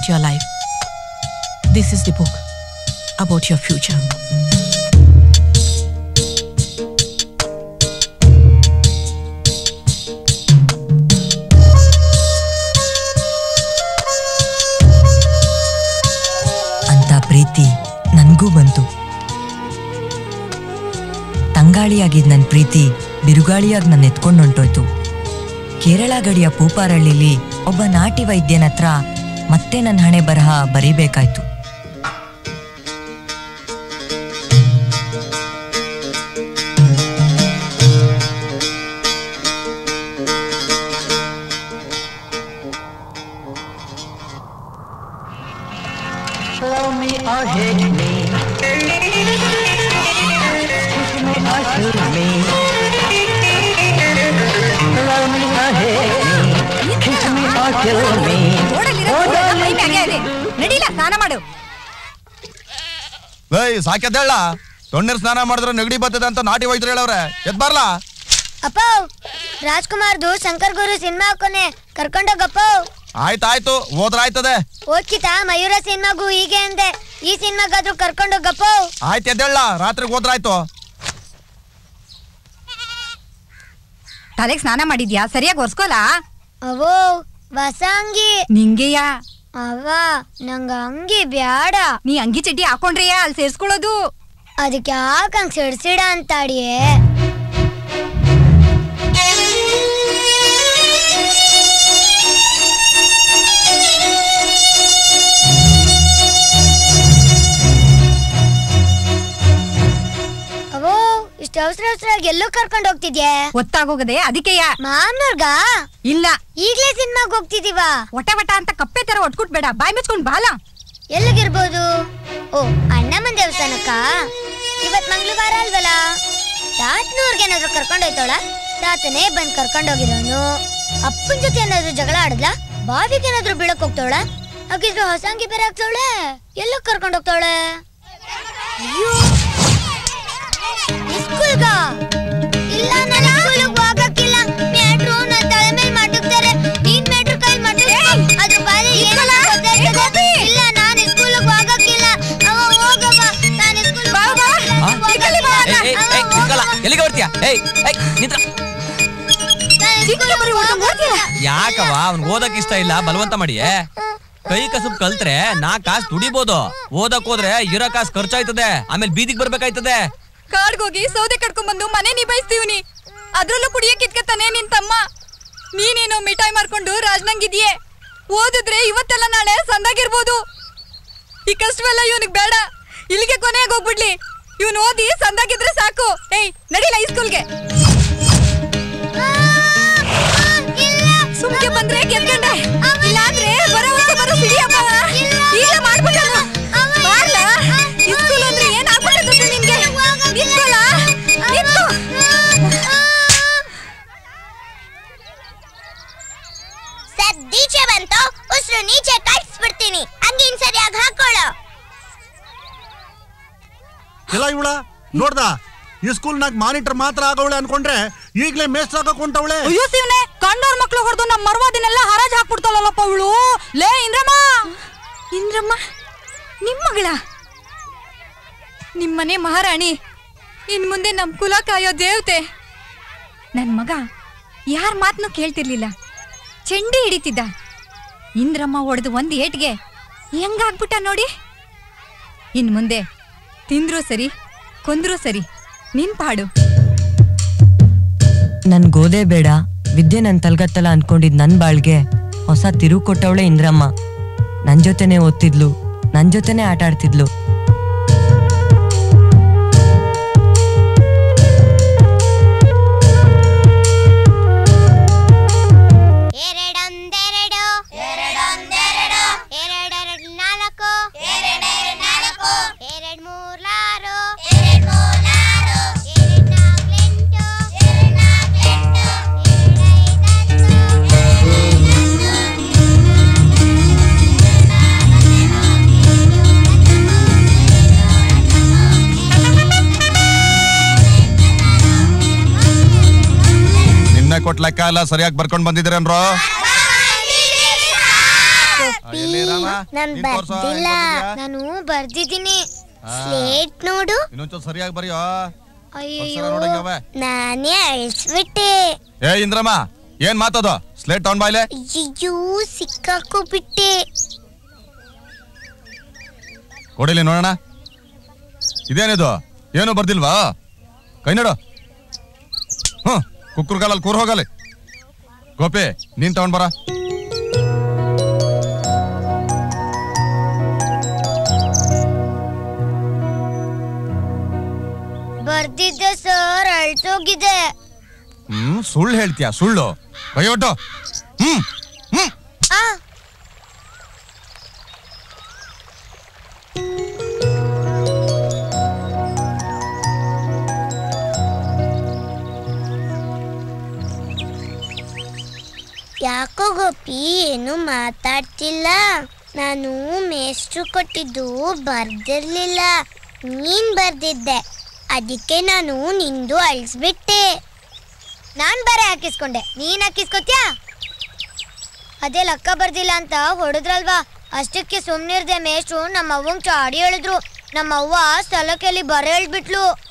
about your life. This is the book about your future. ಅಂತ ಪ್ರೀತಿ ನನ್ಗೂ ಬಂತು ತಂಗಾಳಿಯಾಗಿದ್ ನನ್ ಪ್ರೀತಿ ಬಿರುಗಾಳಿಯಾಗಿ ನನ್ನ ಎತ್ಕೊಂಡು ಹೊಂಟೋಯ್ತು ಕೇರಳ ಗಡಿಯ ಪೂಪಾರಳ್ಳಿಲಿ ಒಬ್ಬ ನಾಟಿ ವೈದ್ಯನ ಹತ್ರ ಮತ್ತೆ ನನ್ನ ಹಣೆ ಬರಹ ಬರೀಬೇಕಾಯ್ತು Love me or hate me. Kiss me or kill me. Love me or hate me. Kiss me or kill me. ನಡಿಲ್ಲ ಸ್ನಾನ ಮಾಡು ಏಯ್ ಸಾಕ್ಯದ್ದೇಳ ತೊಣ್ಣೀರ್ ಸ್ನಾನ ಮಾಡಿದ್ರೆ ನೆಗಡಿ ಬರ್ತದೆ ಅಂತ ನಾಟಿ ವೈದ್ಯರು ಹೇಳವ್ರೆ ಎದ್ ಬರ್ಲಾ ಅಪ್ಪ ರಾಜ್ಕುಮಾರ್ದು ಶಂಕರ್ ಗುರು ಸಿನಿಮಾ ಹಾಕೋನೆ ಕರ್ಕೊಂಡೋಗಪ್ಪ ಆಯ್ತಾಯ್ತು ಹೋದ್ರ ಆಯ್ತದೆ ಓದ್ಕಿತ ಮಯೂರ ಸಿನಿಮಾಗೂ ಹೀಗೆ ಅಂದೆ ಈ ಸಿನಿಮಾಗಾದ್ರೂ ಕರ್ಕೊಂಡೋಗಪ್ಪ ಆಯ್ತು ಎದ್ದೇಳ ರಾತ್ರಿಗೆ ಹೋದ್ರಾಯ್ತು ತಲೆಗೆ ಸ್ನಾನ ಮಾಡಿದ್ಯಾ ಸರಿಯಾಗಿ ಒರ್ಸ್ಕೋಲ ಅವೋ ವಸಂಗಿ ನಿಂಗೆಯ ಅವ ನಂಗ ಅಂಗಿ ಬ್ಯಾಡ ನೀ ಅಂಗಿ ಚಡ್ಡಿ ಹಾಕೊಂಡ್ರೆಯಾ ಅಲ್ಲಿ ಸೇರ್ಸ್ಕೊಳ್ಳೋದು ಅದಕ್ಕೆ ಯಾಕಂಗ್ ಸಿಡ್ಸಿಡ ಅಂತಾಡಿಯೇ ಅವೋ ಇಷ್ಟು ಅವಸರ ಅವಸರಾಗಿ ಎಲ್ಲೋ ಕರ್ಕೊಂಡು ಹೋಗ್ತಿದ್ಯೆ ಒತ್ತಾಗೋಗದೆ ಅದಕ್ಕೆಯ ಮಾಮ್ನವ್ರ್ಗ ಇಲ್ಲ ಈಗ್ಲೇ ಸಿನಿಮಾಗ್ ಹೋಗ್ತಿದೀವ ಒಟ ವಟ ಅಂತ ಕಪ್ಪೆ ತರ ಒಟ್ಕೊಟ್ಬೇಡ ಬಾಯ್ ಮುಚ್ಕೊಂಡ್ ಬಾಲ ಎಲ್ಲಿಗಿರ್ಬೋದು ಓ ಅಣ್ಣಮ್ಮನ್ ದೇವಸ್ಥಾನಕ್ಕ ಇವತ್ ಮಂಗಳವಾರ ಅಲ್ವಲ್ಲ ತಾತನೂರ್ಗೆ ಏನಾದ್ರು ಕರ್ಕೊಂಡೋಯ್ತೋಳ ತಾತನೇ ಬಂದ್ ಕರ್ಕೊಂಡೋಗಿರೋನು ಅಪ್ಪನ್ ಜೊತೆ ಏನಾದ್ರು ಜಗಳ ಆಡದ್ಲ ಬಾವಿಗೆ ಏನಾದ್ರು ಬೀಳಕ್ ಹೋಗ್ತಾವಳ ಹಾಗಿದ್ರೆ ಹೊಸಂಗಿ ಬೇರೆ ಆಗ್ತಾವಳೆ ಎಲ್ಲ ಕರ್ಕೊಂಡ್ ಹೋಗ್ತಾವಳೆ ಅಯ್ಯೋ ಸ್ಕೂಲ್ಗ ಇಲ್ಲ ನಾನು ಸ್ಕೂಲಿಗೆ ಹೋಗಕ್ಕಿಲ್ಲ ಮ್ಯಾಟ್ರು ನನ್ನ ತಲೆ ಮೇಲೆ ಮಟಕ್ತಾರೆ ನೀನ್ ಮ್ಯಾಟ್ರು ಕೈ ಮಟಕ್ ಅದ್ರ ಬಾರಿ ಏನೋ ಗೊತ್ತಾಯ್ತದೆ. ಇಲ್ಲ ನಾನು ಸ್ಕೂಲಿಗೆ ಹೋಗಕ್ಕಿಲ್ಲ ಅವ ಹೋಗವ ನಾನು ಸ್ಕೂಲಿಗೆ ಎಲ್ಲಿಗೆ ಬರ್ತೀಯ ಏಯ್ ಏಯ್ ನಿಂತ್ರ ಯಾಕವ ಅವ್ನ್ ಓದಕ್ ಇಷ್ಟ ಇಲ್ಲ ಬಲವಂತ ಮಾಡಿ ಕೈ ಕಸಬ್ ಕಲ್ತ್ರೆ ನಾ ಕಾಸ್ ದುಡಿಬೋದು ಓದಕ್ ಹೋದ್ರೆ ಇರೋ ಕಾಸ್ ಖರ್ಚಾಯ್ತದೆ ಆಮೇಲೆ ಬೀದಿಗೆ ಬರ್ಬೇಕಾಯ್ತದೆ ಕಾಡ್ಗೋಗಿ ಸೌದೆ ಕಡ್ಕೊಂಡ್ ಬಂದು ಮನೆ ನಿಭಾಯಿಸ್ತೀವ್ನಿ ಅದ್ರಲ್ಲೂ ಕುಡಿಯಕ್ ಇಟ್ಕತಾನೆ ನಿನ್ ತಮ್ಮ ನೀನೇನೋ ಮಿಠಾಯಿ ಮಾರ್ಕೊಂಡು ರಾಜ್ನಂಗಿದ್ಯೆ ಓದಿದ್ರೆ ಇವತ್ತೆಲ್ಲ ನಾಳೆ ಸಂದಾಗಿರ್ಬೋದು ಈ ಕಷ್ಟವೆಲ್ಲ ಇವನಿಗೆ ಬೇಡ ಇಲ್ಲಿಗೆ ಕೊನೆಗೆ ಹೋಗ್ಬಿಡ್ಲಿ ಇವನ್ ಓದಿ ಸಂದಾಗಿದ್ರೆ ಸಾಕು ಏಯ್ ನಡಿಲ ಈ ಸ್ಕೂಲ್ಗೆ ಸುಮ್ಕೆ ಬಂದ್ರೆ ಗೆದ್ಕೊಂಡೆ ಇಲ್ಲಾಂದ್ರೆ ಬರೋ ವರ್ಷ ಬರೋ ಸಿಡಿಯಪ್ಪ ಈಗ ಮಾಡ್ಬಿಟ್ಟನು ಮಾಡ್ಲ ಈ ಸ್ಕೂಲ್ ಅಂದ್ರೆ ಏನ್ ಆಗ್ಬಿಟ್ಟಿರ್ತದೆ ನಿನ್ಗೆ ನಿಂತ್ಕೊಳ ನಿಂತ್ಕೊ ಸದ್ದೀಚೆ ಬಂತು ಉಸಿರು ನೀಚೆ ಕಳ್ಸ್ಬಿಡ್ತೀನಿ ಹಂಗಿನ್ ಸರಿಯಾಗಿ ಹಾಕೊಳ್ಳೋ ಇಲ್ಲ ಇವಳ ನೋಡ್ದ ಈ ಸ್ಕೂಲ್ನಾಗ ಮಾನಿಟರ್ ಮಾತ್ರ ಆಗವಳೆ ಅನ್ಕೊಂಡ್ರೆ ಈಗ್ಲೇ ಮೇಸ್ಟ್ರ್ ಆಗಕ್ ಹೊಂಟವಳೆ ಅಯ್ಯೋ ಶಿವನೆ ಕಂಡೋರ್ ಮಕ್ಳು ಹೊಡೆದು ನಮ್ಮ ಮರ್ವಾದಿನೆಲ್ಲ ಹರಾಜ್ ಹಾಕ್ಬಿಡ್ತಾಳಲ್ಲಪ್ಪ ಅವಳು ಲೇ ಇಂದ್ರಮ್ಮ ಇಂದ್ರಮ್ಮ ನಿಮ್ ಮಗಳ ನಿಮ್ಮನೆ ಮಹಾರಾಣಿ ಇನ್ ಮುಂದೆ ನಮ್ ಕುಲ ಕಾಯೋ ದೇವತೆ ನನ್ ಮಗ ಯಾರ ಮಾತನ್ನು ಕೇಳ್ತಿರ್ಲಿಲ್ಲ ಚೆಂಡಿ ಹಿಡಿತಿದ್ದ ಇಂದ್ರಮ್ಮ ಹೊಡೆದು ಒಂದ್ ಏಟ್ಗೆ ಹೆಂಗಾಗ್ಬಿಟ್ಟ ನೋಡಿ ಇನ್ ಮುಂದೆ ತಿಂದ್ರು ಸರಿ ಕೊಂದ್ರು ಸರಿ ನಿನ್ ಪಾಡು ನನ್ ಗೋದೆ ಬೇಡ ವಿದ್ಯೆ ನನ್ ತಲ್ಗತ್ತಲ್ಲ ಅನ್ಕೊಂಡಿದ್ ನನ್ ಬಾಳ್ಗೆ ಹೊಸ ತಿರುವು ಕೊಟ್ಟವಳೆ ಇಂದ್ರಮ್ಮ ನನ್ ಜೊತೆನೆ ಓದ್ತಿದ್ಲು ನನ್ ಜೊತೆನೆ ಆಟ ಆಡ್ತಿದ್ಲು ಎರಡೊಂದೆರಡು ಎರಡೊಂದೆರಡು ಎರಡೆರಡು ನಾಲ್ಕು ಎರಡೆರಡು ನಾಲ್ಕು ಎರಡ್ ಮೂರ್ಲಾರು ಎರಡ್ ಮೂರ್ಲಾರು ಎರಡ್ ನಾಲ್ಕೆಂಟು ಎರಡ್ ನಾಲ್ಕೆಂಟು ನಿನ್ನೆ ಕೊಟ್ ಲೆಕ್ಕ ಎಲ್ಲ ಸರಿಯಾಗಿ ಬರ್ಕೊಂಡ್ ಬಂದಿದ್ದೀರೇನ್ರೋ ಗೋಪಿ ಎಲ್ಲಿ ರಾಮ? ನಾನ್ ನೀನ್ ತೋರ್ಸು, ಬರ್ದಿಲ್ಲ ಏನ್ ಬರ್ದಿದ್ಯಾ? ನಾನು ಬರ್ದಿದ್ದೀನಿ ಆ. ಸ್ಲೇಟ್ ನೋಡು ಇನ್ನೊಂಚೂರು ಸರಿಯಾಗಿ ಬರೆಯೋ ಅಯ್ಯೋ ನೋಡಂಗವೆ. ನಾನೇ ಅಳಿಸ್ಬಿಟ್ಟೆ ಏ ಇಂದ್ರಮ್ಮ ಏನ್ ಮಾತದು ಸ್ಲೇಟ್ ತಗೊಂಡ್ ಬಾಯ್ಲೆ ಅಯ್ಯೋ ಸಿಕ್ಕಾಕೋಬಿಟ್ಟೆ ಕೊಡಿಲಿ ನೋಡೋಣ ಇದೇನಿದು ಏನು ಬರ್ದಿಲ್ವಾ ಕೈ ನೋಡು ಹ್ಮ್ ಕುಕ್ಕರ್ಗಾಲಲ್ಲಿ ಕೂರ್ ಹೋಗಲಿ ಗೋಪಿ ನೀನ್ ತಗೊಂಡ್ ಬರ ಬರ್ದಿದ್ದೆ ಸರ್ ಅಳ್ಸೋಗಿದೆ ಹ್ಮ್ ಸುಳ್ಳು ಹೇಳ್ತೀಯ ಸುಳ್ಳು ಕೈ ಒಟ್ಟು ಹ್ಮ್ ಹ್ಮ್ ಆ ಯಾಕೋ ಗೋಪಿ ಏನು ಮಾತಾಡ್ತಿಲ್ಲ ನಾನು ಮೇಷ್ಟ್ರು ಕೊಟ್ಟಿದ್ದು ಬರ್ದಿರ್ಲಿಲ್ಲ ನೀನ್ ಬರ್ದಿದ್ದೆ ಅದಕ್ಕೆ ನಾನು ನಿಂದು ಅಳಿಸ್ಬಿಟ್ಟೆ ನಾನ್ ಬರೆ ಹಾಕಿಸ್ಕೊಂಡೆ ನೀನ್ ಹಾಕಿಸ್ಕೊತ್ಯಾ ಅದೇ ಲಕ್ಕ ಬರ್ದಿಲ್ಲ ಅಂತ ಹೊಡೆದ್ರಲ್ವಾ ಅಷ್ಟಕ್ಕೆ ಸುಮ್ನಿರ್ದೆ ಮೇಷ್ಟ್ರು ನಮ್ಮ ಅವ್ವಂಗ್ ಚಾಡಿ ಹೇಳಿದ್ರು ನಮ್ಮ ಅವ್ವ ಸ್ಥಳಕ್ಕೆಲ್ಲಿ ಬರ ಹೇಳ್ಬಿಟ್ಲು